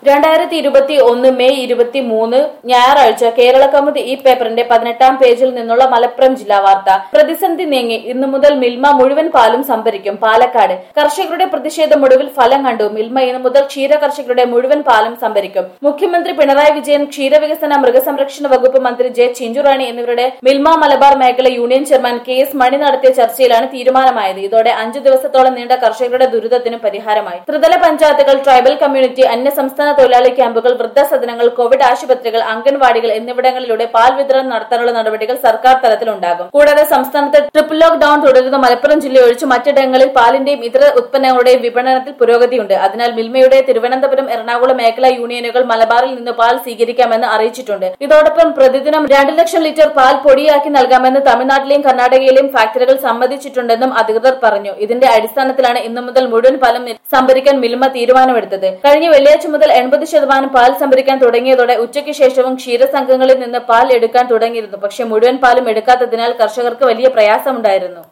രണ്ടായിരത്തി ഇരുപത്തി ഒന്ന് മെയ് ഇരുപത്തി മൂന്ന് ഞായറാഴ്ച കേരള കൗമുദി ഈ പേപ്പറിന്റെ പതിനെട്ടാം പേജിൽ നിന്നുള്ള മലപ്പുറം ജില്ലാ വാർത്ത പ്രതിസന്ധി നീങ്ങി ഇന്നു മുതൽ മിൽമ മുഴുവൻ പാലും സംഭരിക്കും പാലക്കാട് കർഷകരുടെ പ്രതിഷേധമൊടുവിൽ ഫലം കണ്ടു മിൽമ ഇന്നു മുതൽ ക്ഷീര കർഷകരുടെ മുഴുവൻ പാലും സംഭരിക്കും മുഖ്യമന്ത്രി പിണറായി വിജയൻ ക്ഷീരവികസന മൃഗസംരക്ഷണ വകുപ്പ് മന്ത്രി ജെ ചിഞ്ചുറാണി എന്നിവരുടെ മിൽമ മലബാർ മേഖല union chairman K S Mani നടത്തിയ ചർച്ചയിലാണ് തീരുമാനമായത് ഇതോടെ അഞ്ചു ദിവസത്തോളം നീണ്ട കർഷകരുടെ ദുരിതത്തിന് പരിഹാരമായി ത്രിതല പഞ്ചായത്തുകൾ ട്രൈബൽ കമ്മ്യൂണിറ്റി അന്യസംസ്ഥാന തൊഴിലാളി ക്യാമ്പുകൾ വൃദ്ധസദനങ്ങൾ കോവിഡ് ആശുപത്രികൾ അംഗൻവാടികൾ എന്നിവിടങ്ങളിലൂടെ പാൽ വിതരണം നടത്താനുള്ള നടപടികൾ സർക്കാർ തലത്തിലുണ്ടാകും കൂടാതെ സംസ്ഥാനത്ത് ട്രിപ്പിൾ ലോക്ഡൌൺ തുടരുന്ന മലപ്പുറം ജില്ല ഒഴിച്ച് മറ്റിടങ്ങളിൽ പാലിന്റെയും ഇതര ഉത്പന്നങ്ങളുടെയും വിപണനത്തിൽ പുരോഗതിയുണ്ട് അതിനാൽ മിൽമയുടെ തിരുവനന്തപുരം എറണാകുളം മേഖലാ യൂണിയനുകൾ മലബാറിൽ നിന്ന് പാൽ സ്വീകരിക്കാമെന്ന് അറിയിച്ചിട്ടുണ്ട് ഇതോടൊപ്പം പ്രതിദിനം രണ്ട് ലക്ഷം ലിറ്റർ പാൽ പൊടിയാക്കി നൽകാമെന്ന് തമിഴ്നാട്ടിലെയും കർണാടകയിലെയും ഫാക്ടറികൾ സമ്മതിച്ചിട്ടുണ്ടെന്നും അധികൃതർ പറഞ്ഞു ഇതിന്റെ അടിസ്ഥാനത്തിലാണ് ഇന്നു മുതൽ മുഴുവൻ പാലും സംഭരിക്കാൻ മിൽമ തീരുമാനമെടുത്തത് കഴിഞ്ഞ വെള്ളിയാഴ്ച മുതൽ എൺപത് ശതമാനം പാൽ സംഭരിക്കാൻ തുടങ്ങിയതോടെ ഉച്ചയ്ക്ക് ശേഷവും ക്ഷീരസംഘങ്ങളിൽ നിന്ന് പാൽ എടുക്കാൻ തുടങ്ങിയിരുന്നു പക്ഷേ മുഴുവൻ പാലും എടുക്കാത്തതിനാൽ കർഷകർക്ക് വലിയ പ്രയാസമുണ്ടായിരുന്നു